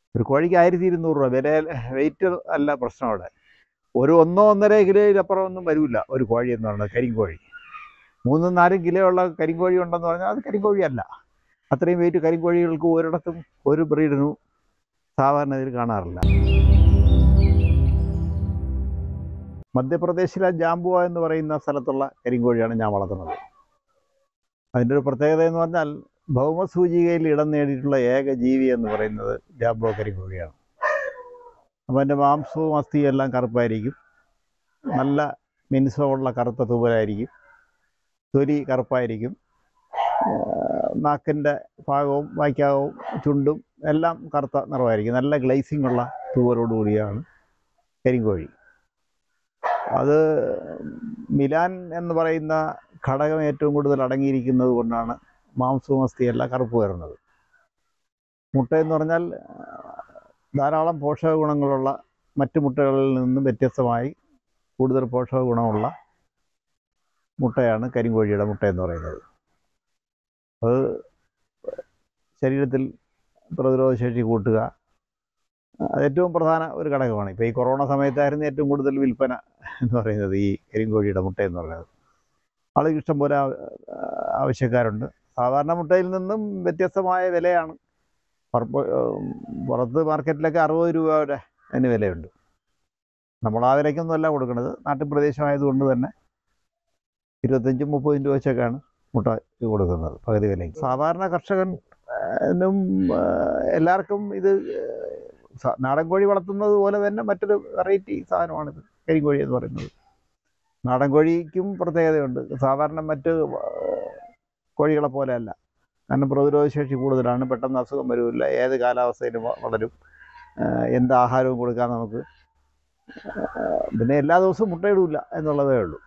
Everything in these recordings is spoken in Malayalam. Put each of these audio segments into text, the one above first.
ഒരു കോഴിക്ക് ആയിരത്തി ഇരുന്നൂറ് രൂപ വില വെയിറ്റ് അല്ല പ്രശ്നം അവിടെ ഒരു ഒന്നോ ഒന്നര കിലോയിലപ്പുറം ഒന്നും വരില്ല ഒരു കോഴി എന്ന് പറയുന്നത് കരിങ്കോഴി മൂന്നും നാലും കിലോ ഉള്ള കരിങ്കോഴി ഉണ്ടെന്ന് പറഞ്ഞാൽ അത് കരിങ്കോഴിയല്ല അത്രയും വെയിറ്റ് കരിങ്കോഴികൾക്ക് ഒരിടത്തും ഒരു ബ്രീഡിനും സാധാരണ ഇതിൽ കാണാറില്ല മധ്യപ്രദേശിലെ ജാമ്പുവ എന്ന് പറയുന്ന സ്ഥലത്തുള്ള കരിങ്കോഴിയാണ് ഞാൻ വളർത്തുന്നത് അതിൻ്റെ ഒരു പ്രത്യേകത എന്ന് പറഞ്ഞാൽ ഭൗമസൂചികയിൽ ഇടം നേടിയിട്ടുള്ള ഏക ജീവി എന്ന് പറയുന്നത് ജാമ്പോ കരിങ്കോഴിയാണ് അപ്പോൾ അതിൻ്റെ മാംസവും അസ്ഥിയും എല്ലാം കറുപ്പായിരിക്കും നല്ല മിനുസമുള്ള കറുത്ത തൂവലായിരിക്കും തൊലി കറുപ്പായിരിക്കും നാക്കിൻ്റെ ഭാഗവും വായ്ക്കാവും ചുണ്ടും എല്ലാം കറുത്ത നിറമായിരിക്കും നല്ല ഗ്ലേസിംഗ് ഉള്ള തൂവലോട് കൂടിയാണ് കരിങ്കോഴി അത് മിലാൻ എന്ന് പറയുന്ന ഘടകം ഏറ്റവും കൂടുതൽ അടങ്ങിയിരിക്കുന്നത് കൊണ്ടാണ് മാംസവും അസ്ഥിയെല്ലാം കറുപ്പ് വരുന്നത് മുട്ട എന്ന് പറഞ്ഞാൽ ധാരാളം പോഷക ഗുണങ്ങളുള്ള മറ്റു മുട്ടകളിൽ നിന്നും വ്യത്യസ്തമായി കൂടുതൽ പോഷക ഗുണമുള്ള മുട്ടയാണ് കരിങ്കോഴിയുടെ മുട്ട എന്ന് പറയുന്നത് അത് ശരീരത്തിൽ പ്രതിരോധശേഷി കൂട്ടുക അത് ഏറ്റവും പ്രധാന ഒരു ഘടകമാണ് ഇപ്പോൾ ഈ കൊറോണ സമയത്തായിരുന്നു ഏറ്റവും കൂടുതൽ വിൽപ്പന എന്ന് പറയുന്നത് ഈ കരിങ്കോഴിയുടെ മുട്ട എന്ന് പറയുന്നത് ആളുകൾ ഇഷ്ടംപോലെ ആ- ആവശ്യക്കാരുണ്ട് സാധാരണ മുട്ടയിൽ നിന്നും വ്യത്യസ്തമായ വിലയാണ് പുറപ്പ് പുറത്ത് മാർക്കറ്റിലൊക്കെ അറുപത് രൂപ വരെ അതിന് വിലയുണ്ട് നമ്മൾ ആ വിലയ്ക്കൊന്നും അല്ല കൊടുക്കുന്നത് നാട്ടുപ്രദേശമായതുകൊണ്ട് തന്നെ ഇരുപത്തഞ്ചും മുപ്പതും രൂപ വെച്ചൊക്കെയാണ് മുട്ട കൊടുക്കുന്നത് പകുതി വിലയ്ക്ക് സാധാരണ കർഷകനും എല്ലാവർക്കും ഇത് സ- നാടൻ കോഴി വളർത്തുന്നത് പോലെ തന്നെ മറ്റൊരു വെറൈറ്റി സാധനമാണിത് കരിങ്കോഴി എന്ന് പറയുന്നത് നാടൻ കോഴിക്കും പ്രത്യേകതയുണ്ട് സാധാരണ മറ്റ് കോഴികളെ പോലെയല്ല കാരണം പ്രതിരോധശേഷി കൂടുതലാണ് പെട്ടെന്ന് അസുഖം വരില്ല ഏത് കാലാവസ്ഥയിലും വ- വളരും ആഹ് എന്ത് ആഹാരവും കൊടുക്കാൻ നമുക്ക് ആഹ് പിന്നെ എല്ലാ ദിവസവും മുട്ടയിടില്ല എന്നുള്ളതേ ഉള്ളൂ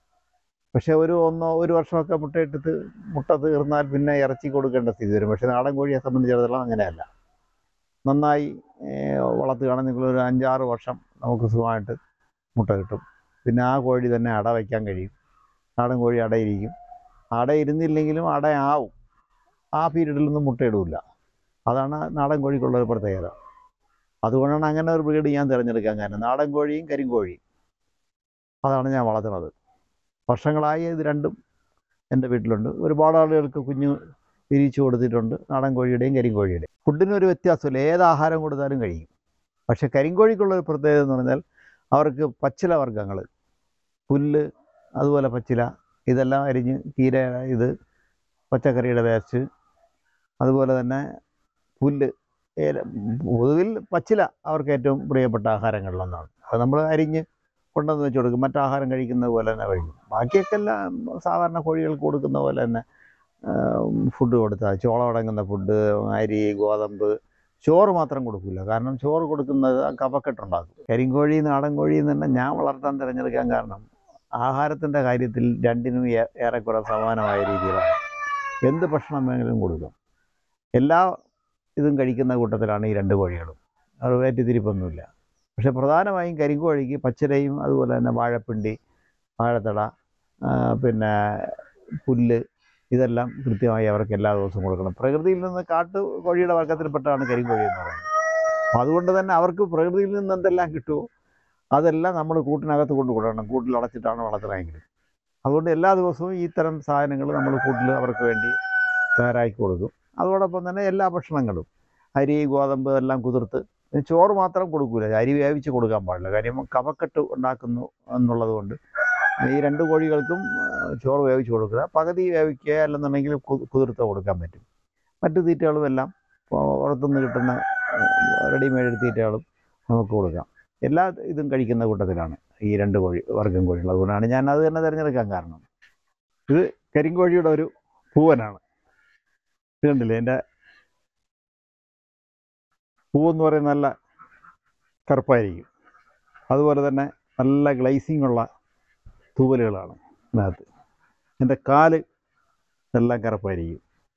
പക്ഷേ ഒരു ഒന്നോ ഒരു വർഷമൊക്കെ മുട്ടയിട്ടിട്ട് മുട്ട തീർന്നാൽ പിന്നെ ഇറച്ചി കൊടുക്കേണ്ട സ്ഥിതി വരും പക്ഷേ നാടൻ കോഴിയെ സംബന്ധിച്ചിടത്തോളം അങ്ങനെയല്ല നന്നായി ഏഹ് വളർത്തുകയാണെങ്കിൽ നിങ്ങളൊരു അഞ്ചാറ് വർഷം നമുക്ക് സുഖമായിട്ട് മുട്ട കിട്ടും പിന്നെ ആ കോഴി തന്നെ അട വയ്ക്കാൻ കഴിയും നാടൻ കോഴി അടയിരിക്കും അട ഇരുന്നില്ലെങ്കിലും അടയാവും ആ പീരീഡിലൊന്നും മുട്ടയിടില്ല അതാണ് നാടൻ കോഴിക്കുള്ള ഒരു പ്രത്യേകത അതുകൊണ്ടാണ് അങ്ങനെ ഒരു ബ്രീഡ് ഞാൻ തിരഞ്ഞെടുക്കാൻ കാരണം നാടൻ കോഴിയും കരിങ്കോഴിയും അതാണ് ഞാൻ വളർത്തുന്നത് വർഷങ്ങളായി ഇത് രണ്ടും എൻ്റെ വീട്ടിലുണ്ട് ഒരുപാട് ആളുകൾക്ക് കുഞ്ഞു വിരിച്ചു കൊടുത്തിട്ടുണ്ട് നാടൻ കോഴിയുടെയും കരിങ്കോഴിയുടെയും ഫുഡിന് ഒരു വ്യത്യാസമില്ല ഏത് ആഹാരം കൊടുത്താലും കഴിയും പക്ഷേ കരിങ്കോഴിക്കുള്ള ഒരു പ്രത്യേകത എന്ന് പറഞ്ഞാൽ അവർക്ക് പച്ചില വർഗ്ഗങ്ങൾ പുല്ല് അതുപോലെ പച്ചില ഇതെല്ലാം അരിഞ്ഞ് കീര ഇത് പച്ചക്കറിയുടെ വേസ്റ്റ് അതുപോലെ തന്നെ പുല്ല് ഏല- പൊതുവിൽ പച്ചില അവർക്ക് ഏറ്റവും പ്രിയപ്പെട്ട ആഹാരങ്ങളിലൊന്നാണ് അത് നമ്മൾ അരിഞ്ഞ് കൊണ്ടുവന്ന് വെച്ച് കൊടുക്കും മറ്റാഹാരം കഴിക്കുന്നത് പോലെ തന്നെ കഴിക്കും ബാക്കിയൊക്കെ എല്ലാം സാധാരണ കോഴികൾക്ക് കൊടുക്കുന്ന പോലെ തന്നെ ഫുഡ് കൊടുത്താൽ ചോളം അടങ്ങുന്ന ഫുഡ് അരി ഗോതമ്പ് ചോറ് മാത്രം കൊടുക്കില്ല കാരണം ചോറ് കൊടുക്കുന്നത് കഫക്കെട്ടുണ്ടാക്കും കരിങ്കോഴി നാടൻ കോഴി തന്നെ ഞാൻ വളർത്താൻ തിരഞ്ഞെടുക്കാൻ കാരണം ആഹാരത്തിൻ്റെ കാര്യത്തിൽ രണ്ടിനും ഏ- ഏറെക്കുറെ സമാനമായ രീതിയിലാണ് എന്ത് ഭക്ഷണം വേണമെങ്കിലും കൊടുക്കാം എല്ലാ ഇതും കഴിക്കുന്ന കൂട്ടത്തിലാണ് ഈ രണ്ട് കോഴികളും അത് വേറ്റിത്തിരിപ്പൊന്നുമില്ല പക്ഷെ പ്രധാനമായും കരിങ്കോഴിക്ക് പച്ചിലയും അതുപോലെ തന്നെ വാഴപ്പിണ്ടി വാഴത്തട ആ, പിന്നെ പുല്ല് ഇതെല്ലാം കൃത്യമായി അവർക്ക് എല്ലാ ദിവസവും കൊടുക്കണം പ്രകൃതിയിൽ നിന്ന് കാട്ടു കോഴിയുടെ വർഗ്ഗത്തിൽപ്പെട്ടാണ് കരിങ്കോഴി എന്ന് പറയുന്നത് അപ്പോൾ അതുകൊണ്ട് തന്നെ അവർക്ക് പ്രകൃതിയിൽ നിന്ന് എന്തെല്ലാം കിട്ടുമോ അതെല്ലാം നമ്മൾ കൂട്ടിനകത്ത് കൊണ്ട് കൊടുക്കണം കൂട്ടിൽ അടച്ചിട്ടാണ് വളർത്തണമെങ്കിൽ അതുകൊണ്ട് എല്ലാ ദിവസവും ഈ തരം സാധനങ്ങൾ നമ്മൾ കൂട്ടിൽ അവർക്ക് വേണ്ടി തയ്യാറാക്കി കൊടുക്കും അതോടൊപ്പം തന്നെ എല്ലാ ഭക്ഷണങ്ങളും അരി ഗോതമ്പ് എല്ലാം കുതിർത്ത് പിന്നെ ചോറ് മാത്രം കൊടുക്കൂല അരി വേവിച്ച് കൊടുക്കാൻ പാടില്ല കാര്യം കഫക്കെട്ട് ഉണ്ടാക്കുന്നു എന്നുള്ളത് കൊണ്ട് ഈ രണ്ട് കോഴികൾക്കും ആ, ചോറ് വേവിച്ച് കൊടുക്കുക പകുതി വേവിക്കുക അല്ലെന്നുണ്ടെങ്കിൽ കു- കുതിർത്ത് കൊടുക്കാൻ പറ്റും മറ്റു തീറ്റകളും എല്ലാം പു- പുറത്തുനിന്ന് കിട്ടുന്ന റെഡിമെയ്ഡ് തീറ്റകളും നമുക്ക് കൊടുക്കാം എല്ലാ ഇതും കഴിക്കുന്ന കൂട്ടത്തിലാണ് ഈ രണ്ട് കോഴി വർഗ്ഗം കോഴികൾ അതുകൊണ്ടാണ് ഞാൻ അത് തന്നെ തിരഞ്ഞെടുക്കാൻ കാരണം ഇത് കരിങ്കോഴിയുടെ ഒരു പൂവനാണ് ഇത് കണ്ടില്ലേ എൻ്റെ പൂവെന്ന് പറയുന്നത് നല്ല കറുപ്പായിരിക്കും അതുപോലെ തന്നെ നല്ല ഗ്ലേസിംഗ് ഉള്ള തൂവലുകളാണ് ഇതിനകത്ത് എൻ്റെ കാല് എല്ലാം കറുപ്പായിരിക്കും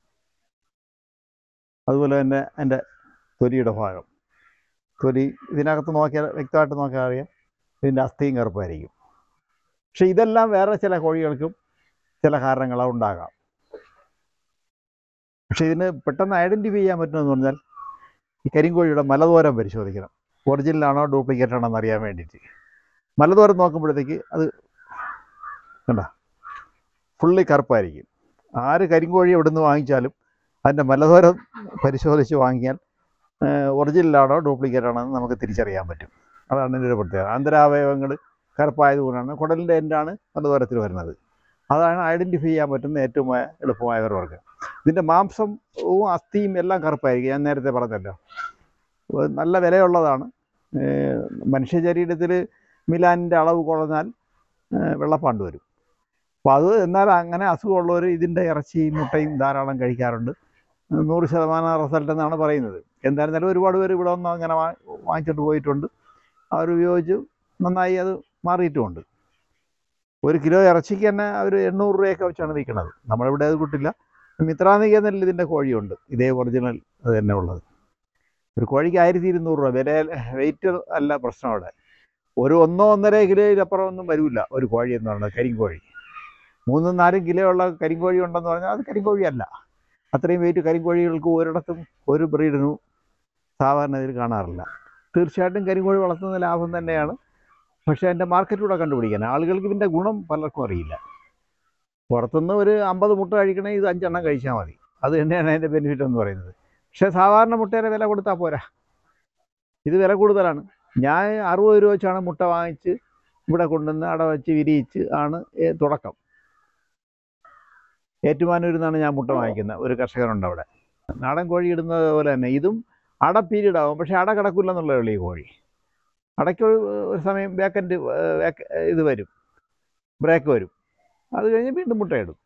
അതുപോലെ തന്നെ എൻ്റെ തൊലിയുടെ ഭാഗം തൊലി ഇതിനകത്ത് നോക്കിയാൽ വ്യക്തമായിട്ട് നോക്കിയാൽ അറിയാം ഇതിൻ്റെ അസ്ഥിയും കറുപ്പായിരിക്കും പക്ഷെ ഇതെല്ലാം വേറെ ചില കോഴികൾക്കും ചില കാരണങ്ങളാണ് ഉണ്ടാകാം പക്ഷെ ഇതിന് പെട്ടെന്ന് ഐഡൻറ്റിഫൈ ചെയ്യാൻ പറ്റുമെന്ന് പറഞ്ഞാൽ ഈ കരിങ്കോഴിയുടെ മലദൂരം പരിശോധിക്കണം ഒറിജിനലാണോ ഡ്യൂപ്ലിക്കേറ്റ് ആണോ എന്ന് അറിയാൻ വേണ്ടിയിട്ട് മലദൂരം നോക്കുമ്പോഴത്തേക്ക് അത് കണ്ട ഫുള്ളി കറുപ്പായിരിക്കും ആര് കരിങ്കോഴി എവിടെ നിന്ന് വാങ്ങിച്ചാലും അതിൻ്റെ മലദൂരം പരിശോധിച്ച് വാങ്ങിയാൽ ഒറിജിനലാണോ ഡ്യൂപ്ലിക്കേറ്റ് ആണോ എന്ന് നമുക്ക് തിരിച്ചറിയാൻ പറ്റും അതാണ് ഇതിൻ്റെ ഒരു പ്രത്യേകത ആന്തരാവയവങ്ങൾ കറുപ്പായതുകൊണ്ടാണ് കുടലിൻ്റെ എൻഡാണ് മലദൂരത്തിൽ വരുന്നത് അതാണ് ഐഡൻറ്റിഫൈ ചെയ്യാൻ പറ്റുന്ന ഏറ്റവും എളുപ്പമായ ഒരു വർഗ്ഗം ഇതിൻ്റെ മാംസവും അസ്ഥിയും എല്ലാം കറുപ്പായിരിക്കും ഞാൻ നേരത്തെ പറഞ്ഞല്ലോ ഏഹ് നല്ല വിലയുള്ളതാണ് ഏഹ് മനുഷ്യ ശരീരത്തിൽ മിലാനിൻ്റെ അളവ് കുറഞ്ഞാൽ ഏഹ് വെള്ളപ്പാണ്ട് വരും അപ്പോൾ അത് എന്നാൽ അങ്ങനെ അസുഖമുള്ളവർ ഇതിൻ്റെ ഇറച്ചിയും മുട്ടയും ധാരാളം കഴിക്കാറുണ്ട് നൂറ് ശതമാനം റിസൾട്ട് എന്നാണ് പറയുന്നത് എന്തായിരുന്നാലും ഒരുപാട് പേര് ഇവിടെ വന്ന് അങ്ങനെ വാ വാങ്ങിച്ചിട്ട് പോയിട്ടുണ്ട് അവർ ഉപയോഗിച്ച് നന്നായി അത് മാറിയിട്ടുമുണ്ട് ഒരു കിലോ ഇറച്ചിക്ക് തന്നെ അവർ എണ്ണൂറ് രൂപയൊക്കെ വെച്ചാണ് വിൽക്കുന്നത് നമ്മളിവിടെ അത് കിട്ടില്ല മിത്രാനികേതനിൽ ഇതിൻ്റെ കോഴിയുണ്ട് ഇതേ ഒറിജിനൽ അത് തന്നെ ഉള്ളത് ഒരു കോഴിക്ക് ആയിരത്തി ഇരുന്നൂറ് രൂപ വില വെയിറ്റ് അല്ല പ്രശ്നം അവിടെ ഒരു ഒന്നോ ഒന്നര കിലോയിലപ്പുറം ഒന്നും വരില്ല ഒരു കോഴി എന്ന് പറയുന്നത് കരിങ്കോഴി മൂന്നും നാലും കിലോ ഉള്ള കരിങ്കോഴി ഉണ്ടെന്ന് പറഞ്ഞാൽ അത് കരിങ്കോഴിയല്ല അത്രയും വെയിറ്റ് കരിങ്കോഴികൾക്ക് ഒരിടത്തും ഒരു ബ്രീഡിനും സാധാരണ ഇതിൽ കാണാറില്ല തീർച്ചയായിട്ടും കരിങ്കോഴി വളർത്തുന്ന ലാഭം തന്നെയാണ് പക്ഷേ അതിൻ്റെ മാർക്കറ്റിലൂടെ കണ്ടുപിടിക്കാൻ ആളുകൾക്ക് ഇതിൻ്റെ ഗുണം പലർക്കും അറിയില്ല പുറത്തുനിന്ന് ഒരു അമ്പത് മുട്ട കഴിക്കണമെങ്കിൽ ഇത് അഞ്ചെണ്ണം കഴിച്ചാൽ മതി അത് തന്നെയാണ് അതിൻ്റെ ബെനിഫിറ്റ് എന്ന് പറയുന്നത് പക്ഷേ സാധാരണ മുട്ടയുടെ വില കൊടുത്താൽ പോരാ ഇത് വില കൂടുതലാണ് ഞാൻ അറുപത് രൂപ വെച്ചാണ് മുട്ട വാങ്ങിച്ച് ഇവിടെ കൊണ്ടുവന്ന് അട വെച്ച് വിരിയിച്ച് ആണ് ഏ- തുടക്കം ഏറ്റുമാനൂരിൽ നിന്നാണ് ഞാൻ മുട്ട വാങ്ങിക്കുന്നത് ഒരു കർഷകനുണ്ട് അവിടെ നാടൻ കോഴി ഇടുന്നത് പോലെ തന്നെ ഇതും അട പീരീഡ് ആവും പക്ഷേ അട കിടക്കില്ല എന്നുള്ള ഉള്ളൂ ഈ കോഴി അടയ്ക്ക് ഒരു ഒരു സമയം വേക്കൻറ്റ് ഇത് വരും ബ്രേക്ക് വരും അത് കഴിഞ്ഞ് വീണ്ടും മുട്ടയിടും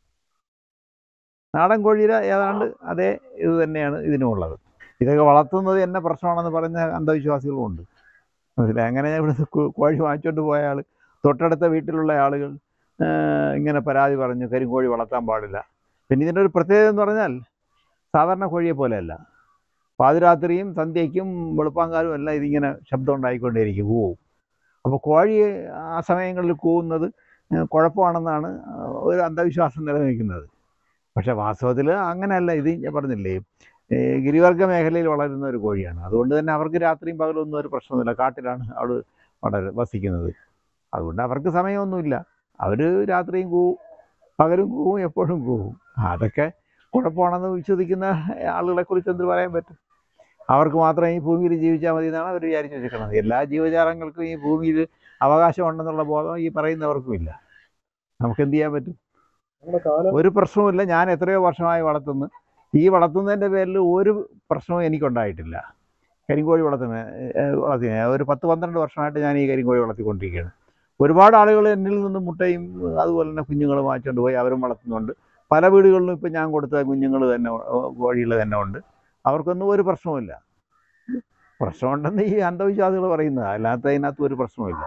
നാടൻ കോഴിയുടെ ഏതാണ്ട് അതേ ഇത് തന്നെയാണ് ഇതിനുമുള്ളത് ഇതൊക്കെ വളർത്തുന്നത് എന്നെ പ്രശ്നമാണെന്ന് പറഞ്ഞ അന്ധവിശ്വാസികളും ഉണ്ട് മനസ്സിലായി അങ്ങനെ ഞാൻ ഇവിടുന്ന് കോ- കോഴി വാങ്ങിച്ചുകൊണ്ട് പോയ ആൾ തൊട്ടടുത്ത വീട്ടിലുള്ള ആളുകൾ ആ, ഇങ്ങനെ പരാതി പറഞ്ഞു കരിങ്കോഴി വളർത്താൻ പാടില്ല പിന്നെ ഇതിൻ്റെ ഒരു പ്രത്യേകത എന്ന് പറഞ്ഞാൽ സാധാരണ കോഴിയെ പോലെയല്ല പാതിരാത്രിയും സന്ധ്യയ്ക്കും വെളുപ്പാങ്കാലവും എല്ലാം ഇതിങ്ങനെ ശബ്ദം ഉണ്ടായിക്കൊണ്ടേയിരിക്കും കൂവും അപ്പോൾ കോഴി ആ സമയങ്ങളിൽ കൂവുന്നത് ഏഹ്, കുഴപ്പമാണെന്നാണ് ഒരു അന്ധവിശ്വാസം നിലനിൽക്കുന്നത് പക്ഷേ വാസ്തവത്തിൽ അങ്ങനെയല്ല ഇത് ഞാൻ പറഞ്ഞില്ലേ ഈ ഗിരിവർഗ മേഖലയിൽ വളരുന്ന ഒരു കോഴിയാണ് അതുകൊണ്ട് തന്നെ അവർക്ക് രാത്രിയും പകലൊന്നും ഒരു പ്രശ്നമൊന്നുമില്ല കാട്ടിലാണ് അവിടെ വളര വസിക്കുന്നത് അതുകൊണ്ട് അവർക്ക് സമയമൊന്നുമില്ല അവർ രാത്രിയും കൂവും പകലും കൂവും എപ്പോഴും കൂവും അതൊക്കെ കുഴപ്പമാണെന്ന് വിശ്വസിക്കുന്ന ആളുകളെ കുറിച്ച് എന്ത് പറയാൻ പറ്റും അവർക്ക് മാത്രം ഈ ഭൂമിയിൽ ജീവിച്ചാൽ മതി എന്നാണ് അവർ വിചാരിച്ചു വെച്ചിരിക്കുന്നത് എല്ലാ ജീവജാലങ്ങൾക്കും ഈ ഭൂമിയിൽ അവകാശം ഉണ്ടെന്നുള്ള ബോധം ഈ പറയുന്നവർക്കും ഇല്ല നമുക്ക് എന്ത് ചെയ്യാൻ പറ്റും നമ്മുടെ കാലം ഒരു പ്രശ്നവുമില്ല ഞാൻ എത്രയോ വർഷമായി വളർത്തുന്നു ഈ വളർത്തുന്നതിൻ്റെ പേരിൽ ഒരു പ്രശ്നവും എനിക്കുണ്ടായിട്ടില്ല കരിങ്കോഴി വളർത്തുന്ന വളർത്തി ഒരു പത്ത് പന്ത്രണ്ട് വർഷമായിട്ട് ഞാൻ ഈ കരിങ്കോഴി വളർത്തിക്കൊണ്ടിരിക്കുകയാണ് ഒരുപാട് ആളുകൾ എന്നിൽ നിന്നും മുട്ടയും അതുപോലെ തന്നെ കുഞ്ഞുങ്ങൾ വാങ്ങിച്ചുകൊണ്ട് പോയി അവരും വളർത്തുന്നുണ്ട് പല വീടുകളിലും ഇപ്പം ഞാൻ കൊടുത്ത കുഞ്ഞുങ്ങൾ തന്നെ കോഴികൾ തന്നെ ഉണ്ട് അവർക്കൊന്നും ഒരു പ്രശ്നവുമില്ല പ്രശ്നമുണ്ടെന്ന് ഈ അന്ധവിശ്വാസികൾ പറയുന്നത് അല്ലാത്ത അതിനകത്ത് ഒരു പ്രശ്നവുമില്ല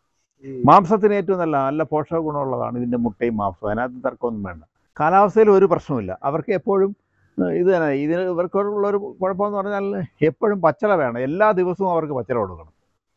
ഈ മാംസത്തിന് ഏറ്റവും നല്ല നല്ല പോഷക ഗുണമുള്ളതാണ് ഇതിൻ്റെ മുട്ടയും മാംസവും അതിനകത്ത് തർക്കമൊന്നും വേണ്ട കാലാവസ്ഥയിൽ ഒരു പ്രശ്നമില്ല അവർക്ക് എപ്പോഴും ഏഹ്, ഇത് തന്നെ ഇതിന് ഇവർക്കുള്ളൊരു കുഴപ്പമെന്ന് പറഞ്ഞാൽ എപ്പോഴും പച്ചള വേണം എല്ലാ ദിവസവും അവർക്ക് പച്ചള കൊടുക്കണം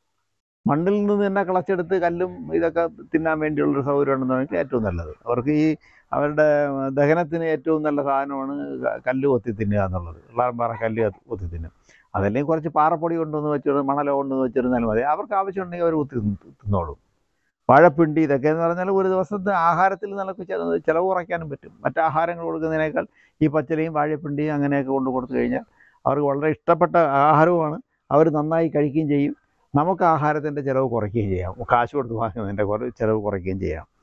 മണ്ണിൽ നിന്ന് തന്നെ കിളച്ചെടുത്ത് കല്ലും ഇതൊക്കെ തിന്നാൻ വേണ്ടിയുള്ളൊരു സൗകര്യം ഉണ്ടെന്നാണ് ഏറ്റവും നല്ലത് അവർക്ക് ഈ അവരുടെ ദഹനത്തിന് ഏറ്റവും നല്ല സാധനമാണ് ക- കല്ല് കൊത്തി തിന്നുക എന്നുള്ളത് ഇളാമ്പാറ കല്ല് കത്തി- കൊത്തി തിന്നും അതല്ലെങ്കിൽ കുറച്ച് പാറപ്പൊടി കൊണ്ടുവന്ന് വെച്ചിട്ട് മണലോ കൊണ്ടുവന്ന് വെച്ചിരുന്നാലും മതി അവർക്ക് ആവശ്യമുണ്ടെങ്കിൽ അവർ കുത്തി തിന്ന് തിന്നോളും വാഴപ്പിണ്ടി ഇതൊക്കെ എന്ന് പറഞ്ഞാൽ ഒരു ദിവസത്തെ ആഹാരത്തിൽ നമുക്ക് ചെല- ചിലവ് കുറയ്ക്കാനും പറ്റും മറ്റ് ആഹാരങ്ങൾ കൊടുക്കുന്നതിനേക്കാൾ ഈ പച്ചലയും വാഴപ്പിണ്ടിയും അങ്ങനെയൊക്കെ കൊണ്ട് കൊടുത്തു കഴിഞ്ഞാൽ അവർക്ക് വളരെ ഇഷ്ടപ്പെട്ട ആഹാരവുമാണ് അവർ നന്നായി കഴിക്കുകയും ചെയ്യും നമുക്ക് ആഹാരത്തിൻ്റെ ചിലവ് കുറയ്ക്കുകയും ചെയ്യാം കാശ് കൊടുത്ത് വാങ്ങുന്നതിൻ്റെ കുറ ചിലവ് കുറയ്ക്കുകയും ചെയ്യാം